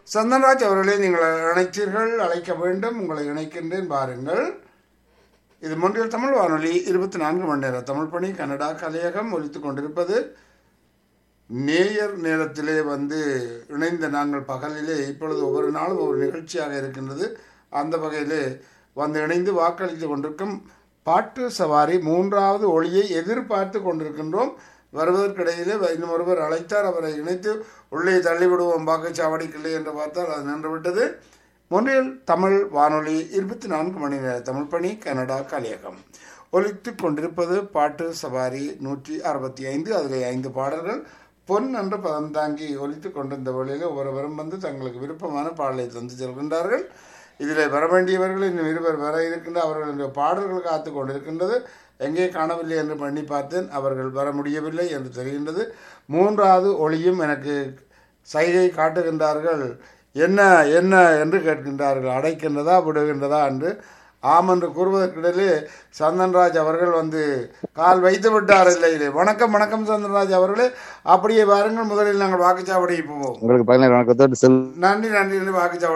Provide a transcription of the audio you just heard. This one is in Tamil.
சந்தன்ராஜ் அவர்களே நீங்கள் அழைத்தீர்கள் அழைக்க வேண்டும் உங்களை இணைக்கின்றேன் பாருங்கள் இது மொன்றியல் தமிழ் வானொலி இருபத்தி நான்கு மணி நேர தமிழ் பணி கனடா கலையகம் ஒலித்துக் கொண்டிருப்பது நேயர் நேரத்திலே வந்து இணைந்த நாங்கள் பகலிலே இப்பொழுது ஒவ்வொரு நாளும் ஒவ்வொரு நிகழ்ச்சியாக இருக்கின்றது அந்த வகையிலே வந்து இணைந்து வாக்களித்து கொண்டிருக்கும் பாட்டு சவாரி மூன்றாவது ஒளியை எதிர்பார்த்து கொண்டிருக்கின்றோம் வருவதற்கிடையிலே இன்னும் ஒருவர் அழைத்தார் அவரை இணைத்து உள்ளே தள்ளிவிடுவோம் வாக்குச்சாவடிக்கில்லை என்று பார்த்தால் அது நின்றுவிட்டது மொன்றியல் தமிழ் வானொலி இருபத்தி நான்கு மணி நேர தமிழ் பணி கனடா கலையகம் ஒலித்து கொண்டிருப்பது பாட்டு சவாரி நூற்றி அறுபத்தி ஐந்து அதில் ஐந்து பாடல்கள் பொன் என்ற பதம் தாங்கி ஒலித்து கொண்டிருந்த வழியில் ஒருவரும் வந்து தங்களுக்கு விருப்பமான பாடலை தந்து செல்கின்றார்கள் இதில் வர வேண்டியவர்கள் இன்னும் இருவர் வர இருக்கின்ற அவர்களுடைய பாடல்கள் காத்து கொண்டிருக்கின்றது எங்கே காணவில்லை என்று பண்ணி பார்த்தேன் அவர்கள் வர முடியவில்லை என்று தெரிகின்றது மூன்றாவது ஒளியும் எனக்கு சைகை காட்டுகின்றார்கள் என்ன என்ன என்று கேட்கின்றார்கள் அடைக்கின்றதா விடுகின்றதா என்று ஆம் என்று கூறுவதற்கிடையிலே சந்தன்ராஜ் அவர்கள் வந்து கால் வைத்து விட்டார் இல்லையிலே வணக்கம் வணக்கம் சந்தன்ராஜ் அவர்களே அப்படியே வாருங்கள் முதலில் நாங்கள் வாக்குச்சாவடிக்கு போவோம் உங்களுக்கு பதினேழு வணக்கத்தோடு செல் நன்றி நன்றி வாக்குச்சாவடி